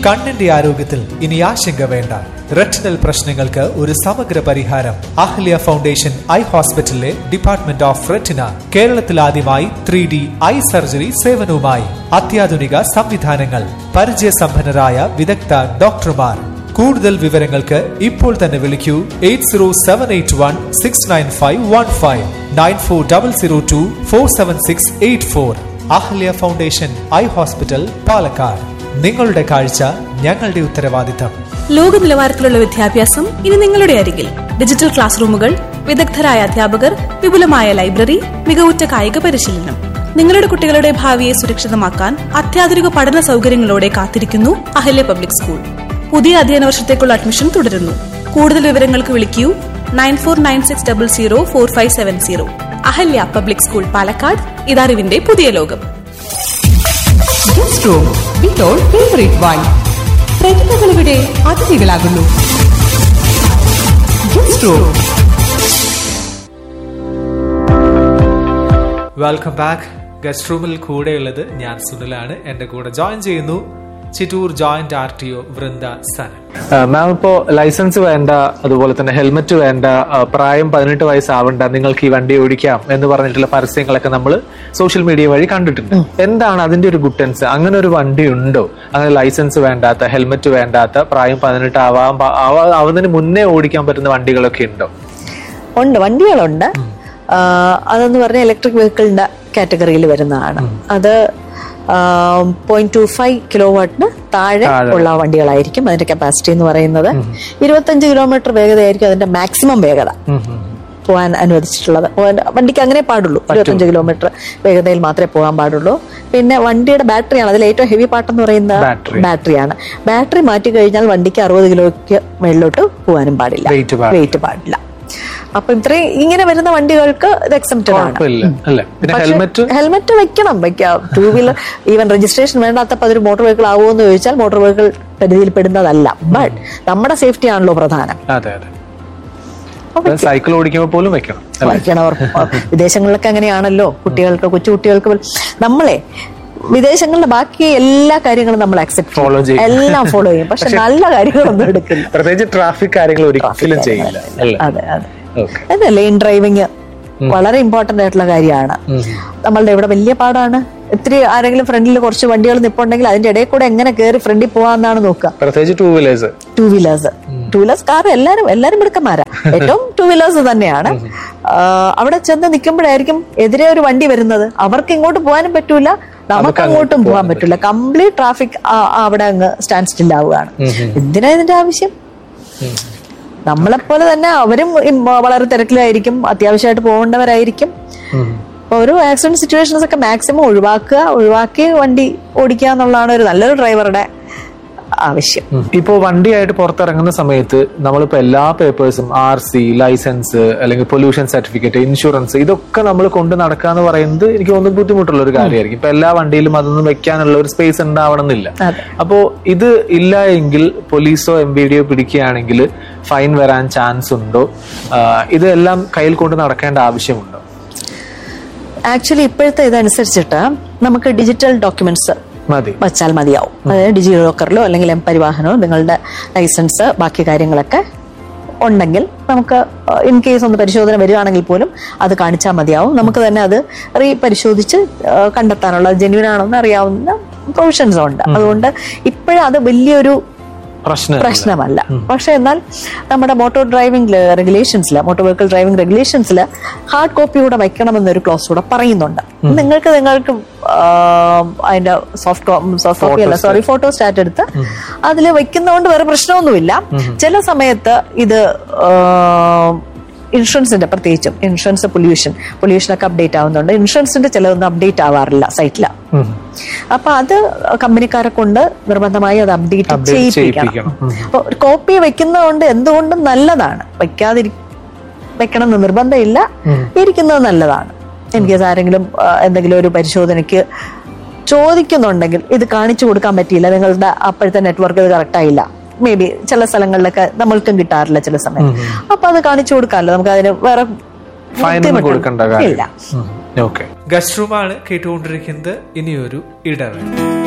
കണ്ണിന്റെ ആരോഗ്യത്തിൽ ഇനി ആശങ്ക വേണ്ട റെറ്റിനൽ പ്രശ്നങ്ങൾക്ക് ഒരു സമഗ്ര പരിഹാരം അഹ്ല്യ ഫൗണ്ടേഷൻ ഐ ഹോസ്പിറ്റലിലെ ഡിപ്പാർട്ട്മെന്റ് ഓഫ് റെറ്റിന കേരളത്തിൽ ആദ്യമായി ത്രീ ഡി ഐ സർജറി സേവനവുമായി അത്യാധുനിക സംവിധാനങ്ങൾ പരിചയസമ്പന്നരായ വിദഗ്ധ ഡോക്ടർമാർ കൂടുതൽ വിവരങ്ങൾക്ക് ഇപ്പോൾ തന്നെ വിളിക്കൂ eight zero seven eight one six nine five one five nine four double zero two four seven six eight four Ahalya foundation eye hospital Palakkad നിങ്ങളുടെ കാഴ്ച ഞങ്ങളുടെ ഉത്തരവാദിത്തം ലോക നിലവാരത്തിലുള്ള വിദ്യാഭ്യാസം ഇനി നിങ്ങളുടെ അരികിൽ ഡിജിറ്റൽ ക്ലാസ് റൂമുകൾ വിദഗ്ധരായ അധ്യാപകർ വിപുലമായ ലൈബ്രറി മികവുറ്റ കായിക പരിശീലനം നിങ്ങളുടെ കുട്ടികളുടെ ഭാവിയെ സുരക്ഷിതമാക്കാൻ അത്യാധുനിക പഠന സൗകര്യങ്ങളോടെ കാത്തിരിക്കുന്നു അഹല്യ പബ്ലിക് സ്കൂൾ പുതിയ അധ്യയന വർഷത്തേക്കുള്ള അഡ്മിഷൻ തുടരുന്നു കൂടുതൽ വിവരങ്ങൾക്ക് വിളിക്കൂ nine four nine six double zero four five seven zero Ahalya public school Palakkad ഇതറിവിന്റെ പുതിയ ലോകം guest room with all favourite wine പ്രതിഭകൾ ഇവിടെ അതിഥികളാകുന്നു guest room welcome back guest റൂമിൽ കൂടെയുള്ളത് ഞാൻ സുനിലാണ് എന്റെ കൂടെ ജോയിൻ ചെയ്യുന്നു Chittur joint R T O Vrinda Sanan ma'am ഇപ്പോ ലൈസൻസ് വേണ്ട അതുപോലെ തന്നെ ഹെൽമറ്റ് വേണ്ട ആ, പ്രായം പതിനെട്ട് വയസ്സാവണ്ട നിങ്ങൾക്ക് ഈ വണ്ടി ഓടിക്കാം എന്ന് പറഞ്ഞിട്ടുള്ള പരസ്യങ്ങളൊക്കെ നമ്മൾ സോഷ്യൽ മീഡിയ വഴി കണ്ടിട്ടുണ്ട് എന്താണ് അതിന്റെ ഒരു ഗുട്ടൻസ് അങ്ങനെ ഒരു വണ്ടി ഉണ്ടോ അങ്ങനെ ലൈസൻസ് വേണ്ടാത്ത ഹെൽമറ്റ് വേണ്ടാത്ത പ്രായം പതിനെട്ട് ആവാൻ പ- ആവാ- ആവുന്നതിന് മുന്നേ ഓടിക്കാൻ പറ്റുന്ന വണ്ടികളൊക്കെ ഉണ്ടോ ഉണ്ട് വണ്ടികളുണ്ട് ആ, അതെന്ന് പറഞ്ഞാൽ ഇലക്ട്രിക് വെഹിക്കിളിന്റെ കാറ്റഗറിയിൽ വരുന്നതാണ് അത് പോയിന്റ് ടു ഫൈവ് കിലോ വാട്ടിന് താഴെ താഴെ. ഉള്ള വണ്ടികളായിരിക്കും അതിന്റെ കപ്പാസിറ്റി എന്ന് പറയുന്നത് ഇരുപത്തഞ്ച് കിലോമീറ്റർ വേഗതയായിരിക്കും അതിന്റെ മാക്സിമം വേഗത പോകാൻ അനുവദിച്ചിട്ടുള്ളത് പോകാൻ- വണ്ടിക്ക് അങ്ങനെ പാടുള്ളൂ ഇരുപത്തഞ്ച് കിലോമീറ്റർ വേഗതയിൽ മാത്രമേ പോകാൻ പാടുള്ളൂ പിന്നെ വണ്ടിയുടെ ബാറ്ററിയാണ് അതിൽ ഏറ്റവും ഹെവി പാട്ടെന്ന് പറയുന്ന Battery. ബാറ്ററിയാണ് ബാറ്ററി മാറ്റി കഴിഞ്ഞാൽ വണ്ടിക്ക് അറുപത് കിലോയ്ക്ക് മേളിലോട്ട് പോകാനും പാടില്ല Weight പാടില്ല. വെയിറ്റ് പാടില്ല അപ്പൊ ഇത്രയും ഇങ്ങനെ വരുന്ന വണ്ടികൾക്ക് ഇത് എക്സംപ്റ്റഡ് ആണ് കുഴപ്പമില്ല അല്ലെ പിന്നെ ഹെൽമറ്റ് ഹെൽമെറ്റ് വെക്കണം വെക്കാം ടൂ വീലർ ഈവൻ രജിസ്ട്രേഷൻ വേണ്ടാത്തപ്പോ അതൊരു മോട്ടോർ വെഹിക്കിൾ ആവുമോ എന്ന് ചോദിച്ചാൽ മോട്ടോർ വെഹിക്കിൾ പരിധിയിൽ പെടുന്നതല്ല ബട്ട് നമ്മുടെ സേഫ്റ്റി ആണല്ലോ പ്രധാനം അതെ അതെ സൈക്കിൾ ഓടിക്കുമ്പോൾ പോലും വെക്കണം അല്ലെ വയ്ക്കണം ഉറപ്പ്. വിദേശങ്ങളിലൊക്കെ അങ്ങനെയാണല്ലോ കുട്ടികൾക്ക് കൊച്ചു കുട്ടികൾക്ക് പോലും നമ്മളെ വിദേശങ്ങളിലെ ബാക്കി എല്ലാ കാര്യങ്ങളും നമ്മൾ അക്സെപ്റ്റ് Follow ചെയ്യും. എല്ലാം ഫോളോ ചെയ്യും പക്ഷെ നല്ല കാര്യങ്ങളൊന്നും എടുക്കില്ല പ്രത്യേകിച്ച് ട്രാഫിക് കാര്യങ്ങൾ ഒരിക്കലും ചെയ്യില്ല അല്ലേ അതെ അതെ ഓക്കെ അതെ ലെയിൻ ഡ്രൈവിങ് വളരെ ഇമ്പോർട്ടന്റ് ആയിട്ടുള്ള കാര്യമാണ് നമ്മളുടെ ഇവിടെ വലിയ പാടാണ് ഇത്തിരി ആരെങ്കിലും ഫ്രണ്ടിൽ കുറച്ച് വണ്ടികൾ നിപ്പുണ്ടെങ്കിൽ അതിന്റെ ഇടയിൽ കൂടെ എങ്ങനെ കയറി ഫ്രണ്ടിൽ പോവാന്നാണ് നോക്കുക പ്രത്യേകിച്ച് two wheelers two wheelers two wheelers car എല്ലാരും എല്ലാരും മിടുക്കന്മാരാ ഏറ്റവും ടൂ വീലേഴ്സ് തന്നെയാണ് ആ, അവിടെ ചെന്ന് നിൽക്കുമ്പോഴായിരിക്കും എതിരെ ഒരു വണ്ടി വരുന്നത് അവർക്ക് ഇങ്ങോട്ട് പോകാനും പറ്റൂല നമുക്ക് അങ്ങോട്ടും പോകാൻ പറ്റൂല കംപ്ലീറ്റ് ട്രാഫിക് അവിടെ അങ്ങ് സ്റ്റാൻഡ് സ്റ്റിൽ ആവുകയാണ് എന്തിനാ ഇതിന്റെ ആവശ്യം നമ്മളെപ്പോലെ തന്നെ അവരും ഇം- വളരെ തിരക്കിലായിരിക്കും അത്യാവശ്യമായിട്ട് പോകേണ്ടവരായിരിക്കും അപ്പൊ ഒരു ആക്സിഡന്റ് സിറ്റുവേഷൻസ് ഒക്കെ മാക്സിമം ഒഴിവാക്കുക ഒഴിവാക്കി വണ്ടി ഓടിക്കുക എന്നുള്ളതാണ് ഒരു നല്ലൊരു ഡ്രൈവറുടെ ആവശ്യം ഇപ്പോ വണ്ടിയായിട്ട് പുറത്തിറങ്ങുന്ന സമയത്ത് നമ്മളിപ്പോ എല്ലാ പേപ്പേഴ്സും ആർ സി ലൈസൻസ് അല്ലെങ്കിൽ പൊല്യൂഷൻ സർട്ടിഫിക്കറ്റ് ഇൻഷുറൻസ് ഇതൊക്കെ നമ്മൾ കൊണ്ട് നടക്കുക എന്ന് പറയുന്നത് എനിക്ക് തോന്നുന്നു ബുദ്ധിമുട്ടുള്ള ഒരു കാര്യമായിരിക്കും ഇപ്പൊ എല്ലാ വണ്ടിയിലും അതൊന്നും വെക്കാനുള്ള ഒരു സ്പേസ് ഉണ്ടാവണമെന്നില്ല അതെ. അപ്പോ ഇത് ഇല്ല എങ്കിൽ പോലീസോ എം ബി ഡിയോ പിടിക്കുകയാണെങ്കിൽ ഫൈൻ വരാൻ ചാൻസ് ഉണ്ടോ ആ, ഇതെല്ലാം കയ്യിൽ കൊണ്ട് നടക്കേണ്ട ആവശ്യമുണ്ടോ ആക്ച്വലി ഇപ്പോഴത്തെ ഇതനുസരിച്ചിട്ട് നമുക്ക് ഡിജിറ്റൽ ഡോക്യുമെന്റ്സ് മതി വച്ചാൽ മതിയാവും അതായത് ഡിജി ലോക്കറിലോ അല്ലെങ്കിൽ എം പരിവാഹനോ നിങ്ങളുടെ ലൈസൻസ് ബാക്കി കാര്യങ്ങളൊക്കെ ഉണ്ടെങ്കിൽ നമുക്ക് ഇൻ കേസ് ഒന്ന് പരിശോധന വരികയാണെങ്കിൽ പോലും അത് കാണിച്ചാൽ മതിയാവും നമുക്ക് തന്നെ അത് റീ പരിശോധിച്ച് ആ, കണ്ടെത്താനുള്ള ജെന്യൂൻ ആണോ എന്ന് അറിയാവുന്ന പ്രൊവിഷൻസ് ഉണ്ട് അതുകൊണ്ട് ഇപ്പോഴും അത് വലിയൊരു പ്രശ്നം പ്രശ്നമല്ല പക്ഷെ എന്നാൽ നമ്മുടെ മോട്ടോർ ഡ്രൈവിംഗ് റെഗുലേഷൻസിൽ മോട്ടോർ വെഹിക്കിൾ ഡ്രൈവിംഗ് റെഗുലേഷൻസിൽ ഹാർഡ് കോപ്പി കൂടെ വെക്കണമെന്നൊരു ക്ലോസ് കൂടെ പറയുന്നുണ്ട് നിങ്ങൾക്ക് നിങ്ങൾക്ക് ആ, അതിന്റെ സോഫ്റ്റ് സോഫ്റ്റ് കോപ്പി അല്ല സോറി ഫോട്ടോ സ്റ്റാറ്റ് എടുത്ത് അതിൽ വെക്കുന്നതുകൊണ്ട് വേറെ പ്രശ്നമൊന്നുമില്ല ചില സമയത്ത് ഇത് ആ, ഇൻഷുറൻസിന്റെ പ്രത്യേകിച്ചും ഇൻഷുറൻസ് പൊല്യൂഷൻ പൊല്യൂഷനൊക്കെ അപ്ഡേറ്റ് ആവുന്നുണ്ട് ഇൻഷുറൻസിന്റെ ചിലതൊന്നും അപ്ഡേറ്റ് ആവാറില്ല സൈറ്റിൽ അപ്പൊ അത് കമ്പനിക്കാരെ കൊണ്ട് നിർബന്ധമായി അത് അപ്ഡേറ്റ് Update ചെയ്യിപ്പിക്കണം ചെയ്യിപ്പിക്കണം. അപ്പൊ ഒരു കോപ്പി വെക്കുന്നതുകൊണ്ട് എന്തുകൊണ്ടും നല്ലതാണ് വെക്കാതിരി വെക്കണം എന്ന് നിർബന്ധമില്ല ഇരിക്കുന്നത് നല്ലതാണ് എനിക്ക് ആരെങ്കിലും ആ, എന്തെങ്കിലും ഒരു പരിശോധനയ്ക്ക് ചോദിക്കുന്നുണ്ടെങ്കിൽ ഇത് കാണിച്ചു കൊടുക്കാൻ പറ്റിയില്ല നിങ്ങളുടെ അപ്പോഴത്തെ നെറ്റ്വർക്ക് ഇത് കറക്റ്റ് ആയില്ല മേ ബി ചില സ്ഥലങ്ങളിലൊക്കെ നമ്മൾക്കും കിട്ടാറില്ല ചില സമയം അപ്പൊ അത് കാണിച്ചു കൊടുക്കാമല്ലോ നമുക്ക് അതിന് വേറെ ഫൈൻ ഒന്നും ബുദ്ധിമുട്ട് കൊടുക്കേണ്ട ഇല്ല കാര്യം ഓക്കെ ഗസ്റ്റ് റൂമാണ് കേട്ടുകൊണ്ടിരിക്കുന്നത് ഇനിയൊരു ഇടവേള